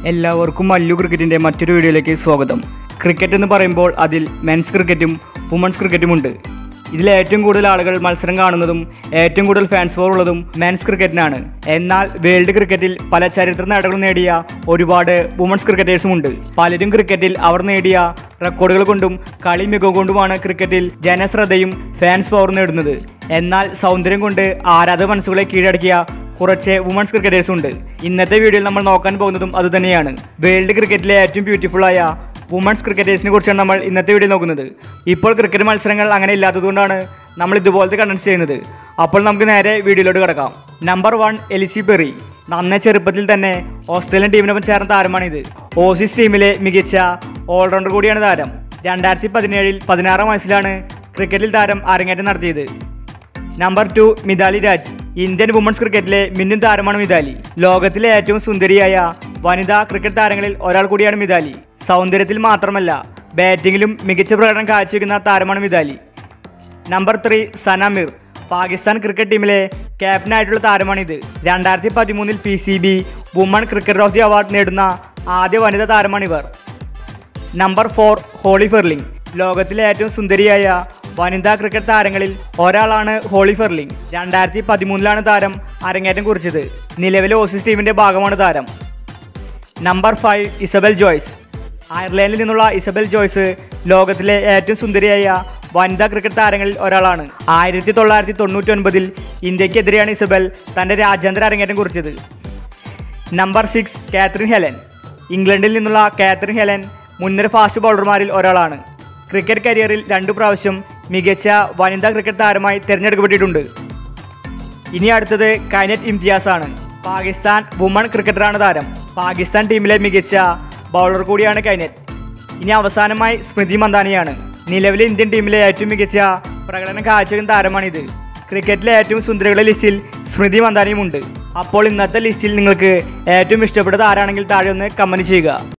എല്ലാവർക്കും മല്ലു ക്രിക്കറ്റിൻ്റെ മറ്റൊരു വീഡിയോയിലേക്ക് സ്വാഗതം ക്രിക്കറ്റ് എന്ന് പറയുമ്പോൾ അതിൽ മെൻസ് ക്രിക്കറ്റും വുമൺസ് ക്രിക്കറ്റും ഉണ്ട് ഇതിൽ ഏറ്റവും കൂടുതൽ ആളുകൾ മത്സരം കാണുന്നതും ഏറ്റവും കൂടുതൽ ഫാൻസ് പവർ ഉള്ളതും മെൻസ് ക്രിക്കറ്റിനാണ് എന്നാൽ വേൾഡ് ക്രിക്കറ്റിൽ പല ചരിത്ര നേട്ടങ്ങളും നേടിയ ഒരുപാട് വുമൺസ് ക്രിക്കറ്റേഴ്സും ഉണ്ട് പലരും ക്രിക്കറ്റിൽ അവർ നേടിയ റെക്കോർഡുകൾ കൊണ്ടും കളി മികവ് കൊണ്ടുമാണ് ക്രിക്കറ്റിൽ ജനശ്രദ്ധയും ഫാൻസ് പവർ നേടുന്നത് എന്നാൽ സൗന്ദര്യം കൊണ്ട് ആരാധക മനസ്സുകളെ കീഴടക്കിയ കുറച്ച് വുമൺസ് ക്രിക്കറ്റേഴ്സ് ഉണ്ട് ഇന്നത്തെ വീഡിയോയിൽ നമ്മൾ നോക്കാൻ പോകുന്നതും അതുതന്നെയാണ് വേൾഡ് ക്രിക്കറ്റിലെ ഏറ്റവും ബ്യൂട്ടിഫുൾ ആയ വുമൺസ് ക്രിക്കറ്റേഴ്സിനെ കുറിച്ചാണ് നമ്മൾ ഇന്നത്തെ വീഡിയോ നോക്കുന്നത് ഇപ്പോൾ ക്രിക്കറ്റ് മത്സരങ്ങൾ അങ്ങനെ ഇല്ലാത്തതുകൊണ്ടാണ് നമ്മൾ ഇതുപോലത്തെ കണ്ടൻസ് ചെയ്യുന്നത് അപ്പോൾ നമുക്ക് നേരെ വീഡിയോയിലോട്ട് കിടക്കാം നമ്പർ വൺ എലിസി പെറി നന്നേ ചെറുപ്പത്തിൽ തന്നെ ഓസ്ട്രേലിയൻ ടീമിനൊപ്പം ചേർന്ന താരമാണിത് ഓസീസ് ടീമിലെ മികച്ച ഓൾറൗണ്ടർ കൂടിയാണ് താരം രണ്ടായിരത്തി പതിനേഴിൽ പതിനാറാം വയസ്സിലാണ് ക്രിക്കറ്റിൽ താരം അരങ്ങേറ്റം നടത്തിയത് number two Mithali Raj Indian women's ക്രിക്കറ്റിലെ മിന്നും താരമാണ് മിതാലി ലോകത്തിലെ ഏറ്റവും സുന്ദരിയായ വനിതാ ക്രിക്കറ്റ് താരങ്ങളിൽ ഒരാൾ കൂടിയാണ് മിതാലി സൗന്ദര്യത്തിൽ മാത്രമല്ല ബാറ്റിങ്ങിലും മികച്ച പ്രകടനം കാഴ്ചവെക്കുന്ന താരമാണ് Mithali number three Sana Mir Pakistan cricket ടീമിലെ ക്യാപ്റ്റനായിട്ടുള്ള താരമാണിത് രണ്ടായിരത്തി പതിമൂന്നിൽ P C B woman cricketer of the award നേടുന്ന ആദ്യ വനിതാ താരമാണിവർ നമ്പർ ഫോർ ഹോളി ഫെർലിംഗ് ലോകത്തിലെ ഏറ്റവും സുന്ദരിയായ വനിതാ ക്രിക്കറ്റ് താരങ്ങളിൽ ഒരാളാണ് ഹോളി ഫെർലിംഗ് രണ്ടായിരത്തി പതിമൂന്നിലാണ് താരം അരങ്ങേറ്റം കുറിച്ചത് നിലവിലെ ഓസീസ് ടീമിന്റെ ഭാഗമാണ് താരം നമ്പർ ഫൈവ് ഇസബൽ ജോയ്സ് അയർലൻഡിൽ നിന്നുള്ള ഇസബൽ ജോയ്സ് ലോകത്തിലെ ഏറ്റവും സുന്ദരിയായ വനിതാ ക്രിക്കറ്റ് താരങ്ങളിൽ ഒരാളാണ് ആയിരത്തി തൊള്ളായിരത്തി തൊണ്ണൂറ്റി ഒൻപതിൽ ഇന്ത്യക്കെതിരെയാണ് ഇസബൽ തൻ്റെ രാജ്യാന്തര അരങ്ങേറ്റം കുറിച്ചത് നമ്പർ സിക്സ് കാത്രിൻ ഹെലൻ ഇംഗ്ലണ്ടിൽ നിന്നുള്ള കാത്രിൻ ഹെലൻ മുൻനിര ഫാസ്റ്റ് ബൗളർമാരിൽ ഒരാളാണ് ക്രിക്കറ്റ് കരിയറിൽ രണ്ടു പ്രാവശ്യം മികച്ച വനിതാ ക്രിക്കറ്റ് താരമായി തിരഞ്ഞെടുക്കപ്പെട്ടിട്ടുണ്ട് ഇനി അടുത്തത് കൈനറ്റ് ഇംതിയാസ് ആണ് പാകിസ്ഥാൻ വുമൺ ക്രിക്കറ്ററാണ് താരം പാകിസ്ഥാൻ ടീമിലെ മികച്ച ബൗളർ കൂടിയാണ് കൈനറ്റ് ഇനി അവസാനമായി സ്മൃതി മന്ദാനിയാണ് നിലവിലെ ഇന്ത്യൻ ടീമിലെ ഏറ്റവും മികച്ച പ്രകടനം കാഴ്ചവെക്കുന്ന താരമാണിത് ക്രിക്കറ്റിലെ ഏറ്റവും സുന്ദരികളുടെ ലിസ്റ്റിൽ സ്മൃതി മന്ദാനിയും ഉണ്ട് അപ്പോൾ ഇന്നത്തെ ലിസ്റ്റിൽ നിങ്ങൾക്ക് ഏറ്റവും ഇഷ്ടപ്പെട്ട താരാണെങ്കിൽ താഴെ ഒന്ന് കമൻറ്റ് ചെയ്യുക